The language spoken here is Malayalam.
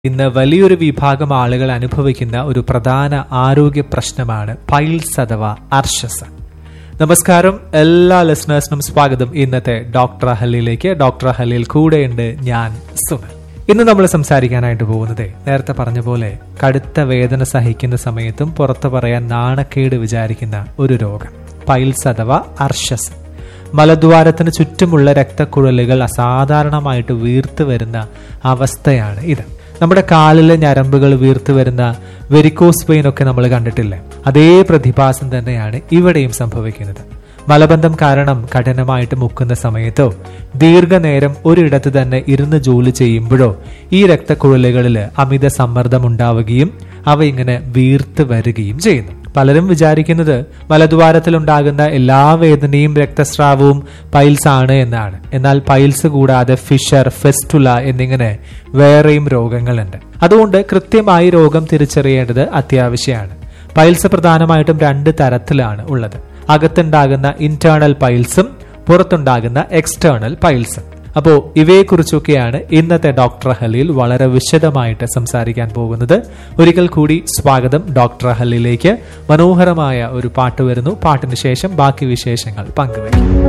ഇന്ന് വലിയൊരു വിഭാഗം ആളുകൾ അനുഭവിക്കുന്ന ഒരു പ്രധാന ആരോഗ്യ പ്രശ്നമാണ് പൈൽസ് അഥവാ അർഷസ് നമസ്കാരം എല്ലാ ലിസണേഴ്സിനും സ്വാഗതം ഇന്നത്തെ ഡോക്ടർ ഹല്ലിയിലേക്ക് ഡോക്ടർ ഹല്ലിയിൽ കൂടെയുണ്ട് ഞാൻ സുനൽ ഇന്ന് നമ്മൾ സംസാരിക്കാനായിട്ട് പോകുന്നത് നേരത്തെ പറഞ്ഞ പോലെ കടുത്ത വേദന സഹിക്കുന്ന സമയത്തും പുറത്തു പറയാൻ നാണക്കേട് വിചാരിക്കുന്ന ഒരു രോഗം പൈൽസ് അഥവാ അർഷസ് മലദ്വാരത്തിന് ചുറ്റുമുള്ള രക്തക്കുഴലുകൾ അസാധാരണമായിട്ട് വീർത്തു വരുന്ന അവസ്ഥയാണ് ഇത് നമ്മുടെ കാലിലെ ഞരമ്പുകൾ വീർത്തു വരുന്ന വെരിക്കോസ് പെയിൻ ഒക്കെ നമ്മൾ കണ്ടിട്ടില്ലേ അതേ പ്രതിഭാസം തന്നെയാണ് ഇവിടെയും സംഭവിക്കുന്നത് മലബന്ധം കാരണം കഠിനമായിട്ട് മുക്കുന്ന സമയത്തോ ദീർഘനേരം ഒരിടത്ത് തന്നെ ഇരുന്ന് ജോലി ചെയ്യുമ്പോഴോ ഈ രക്തക്കുഴലുകളിൽ അമിത സമ്മർദ്ദം ഉണ്ടാവുകയും അവ ഇങ്ങനെ വീർത്ത് വരികയും ചെയ്യുന്നു പലരും വിചാരിക്കുന്നത് മലദ്വാരത്തിലുണ്ടാകുന്ന എല്ലാ വേദനയും രക്തസ്രാവവും പൈൽസ് ആണ് എന്നാണ് എന്നാൽ പൈൽസ് കൂടാതെ ഫിഷർ ഫെസ്റ്റുല എന്നിങ്ങനെ വേറെയും രോഗങ്ങളുണ്ട് അതുകൊണ്ട് കൃത്യമായി രോഗം തിരിച്ചറിയേണ്ടത് അത്യാവശ്യമാണ് പൈൽസ് പ്രധാനമായിട്ടും രണ്ട് തരത്തിലാണ് ഉള്ളത് അകത്തുണ്ടാകുന്ന ഇന്റേണൽ പൈൽസും പുറത്തുണ്ടാകുന്ന എക്സ്റ്റേണൽ പൈൽസും അപ്പോൾ ഇവയെക്കുറിച്ചൊക്കെയാണ് ഇന്നത്തെ ഡോക്ടർ ഹലിയിൽ വളരെ വിശദമായിട്ട് സംസാരിക്കാൻ പോകുന്നത് ഒരിക്കൽ കൂടി സ്വാഗതം ഡോക്ടർ ഹലിയിലേക്ക് മനോഹരമായ ഒരു പാട്ട് വരുന്നു പാട്ടിന് ശേഷം ബാക്കി വിശേഷങ്ങൾ പങ്കുവയ്ക്കും